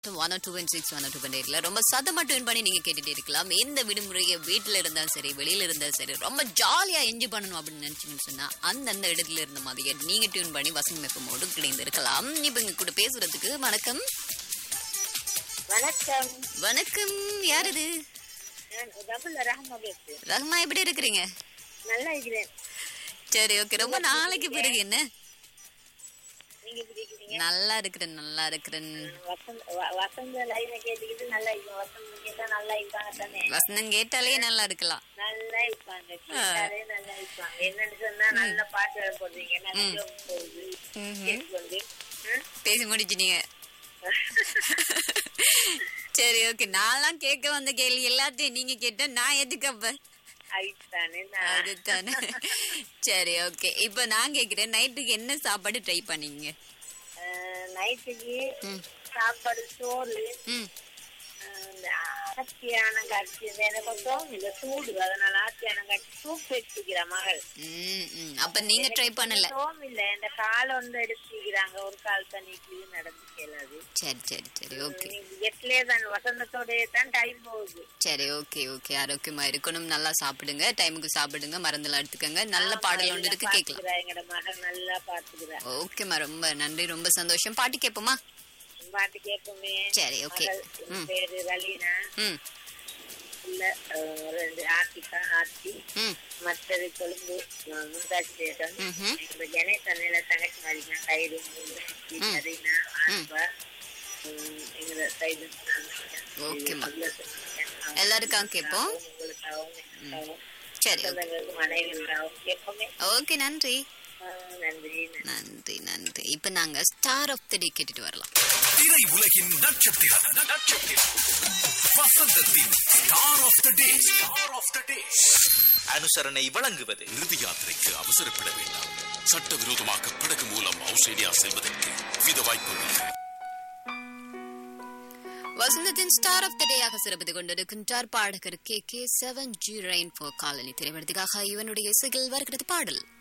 One two one six one two பண்ணிருக்கல ரொம்ப சத்தமா டியூன் பண்ணி நீங்க கேட்டுட்டு இருக்கலாம் எந்த விடுமுறையை வீட்டுல இருந்தாலும் சரி வெளியில இருந்தாலும் சரி ரொம்ப ஜாலியா என்ஜாய் பண்ணணும் அப்படின்னு நினைச்சீங்கன்னு சொன்னா அந்தந்த இடத்துல இருந்த மாதிரியே நீங்க டியூன் பண்ணி வசந்த் மெஃபமோடு கிடைந்து இருக்கலாம் இப்ப இங்க கூட பேசுறதுக்கு வணக்கம் வணக்கம் வணக்கம் யார் இது நான் டபுள் ரஹ்மா பேசு ரஹ்மா எப்படி இருக்கிறீங்க நல்லா இருக்கிறேன் சரி ஓகே ரொம்ப நாளைக்கு பிறகு என்ன நீங்க எப்படி இருக்கிறீங்க நல்லா இருக்கிறேன் நல்லா இருக்கிறேன் வசந்த் வ- வசந்த லைனை கேட்டுக்கிட்டு நல்லா இருக்கும் வசந்த் கேட்டா நல்லா இருப்பாங்க தானே வசந்தம் கேட்டாலே நல்லா இருக்கலாம் நல்லா இருப்பாங்க கேட்டாலே நல்லா இருப்பாங்க என்னன்னு சொன்னா நல்ல பாட்டு போடுறீங்க நல்லா போகுது கேட்டுக்கொண்டு ம்? பேசி முடிச்சிட்டீங்க சரி ஓகே நான்லாம் கேட்க வந்த கேள்வி எல்லாத்தையும் நீங்க கேட்டா நான் எதுக்கு அப்ப அதுதானே நான் அதுதானே சரி ஓகே இப்போ நான் கேக்குறேன் நைட்டுக்கு என்ன சாப்பாடு ட்ரை பண்ணீங்க அஹ், நைட்டுக்கு ம். சாப்பாடு சோறு ம் அஹ், இந்த ஆத்தியான காட்சி எனக்கு கொஞ்சம் இந்த சூடு அதனால ஆத்தியான காட்சி சூப் வச்சுக்கிற மகள் ம், ம். அப்ப நீங்க ட்ரை பண்ணல சோம் இல்ல இந்த கால் வந்து எடுத்துக்கிறாங்க ஒரு கால் தண்ணிக்கு நடந்து கேளாது சரி சரி சரி ஓகே எட்லயே தான் வசந்தத்தோடயே தான் டைம் போகுது சரி ஓகே ஓகே ஆரோக்கியமா இருக்கணும் நல்லா சாப்பிடுங்க டைமுக்கு சாப்பிடுங்க மருந்தெல்லாம் எடுத்துக்கங்க நல்ல பாடல் ஒன்று இருக்கு கேட்கலாம் பாத்துக்கிறா எங்கட மகள் நல்லா பாத்துக்கிறா ஓகேம்மா ரொம்ப நன்றி ரொம்ப சந்தோஷம் பாட்டு கேட்போமா பாட்டு கேட்போமே சரி ஓகே மகள் ம் பேரு ரலீனா ம் இல்ல அஹ், ரெண்டு ஆர்த்திகா ஆர்த்தி ம் மற்றது கொழும்பு அஹ், முந்தாஜ் தேசம் ம்ஹும். எங்க ஜனேசன்ல தங்கச்சி மாதிரினா கயிறு கரீனா ஆத்மா எங்க சைடு ஓகேம்மா. எல்லாருக்காகவும் கேட்போம். சரி ஓகே மனைவிக்காகவும் கேட்போமே ஓகே நன்றி அஹ், நன்றி நன்றி நன்றி நன்றி இப்ப நாங்க ஸ்டார் ஆஃப் த டே கேட்டுட்டு வரலாம் திரை உலகின் நட்சத்திரம் நட்சத்திரம் வசந்தத்தின் star of the day star of the day அனுசரணை வழங்குவது இறுதி யாத்திரைக்கு அவசரப்பட வேண்டாம் சட்டவிரோதமாக படகு மூலம் ஆஸ்திரேலியா செல்வதற்கு வித வாய்ப்புள்ளது வசந்தத்தின் ஸ்டார் ஆஃப் த டேயாக சிறப்பித்துக் கொண்டிருக்கின்றார் பாடகர் K K seven G rainbow colony திரைப்படத்துக்காக இவனுடைய இசைகள் வருகிறது பாடல்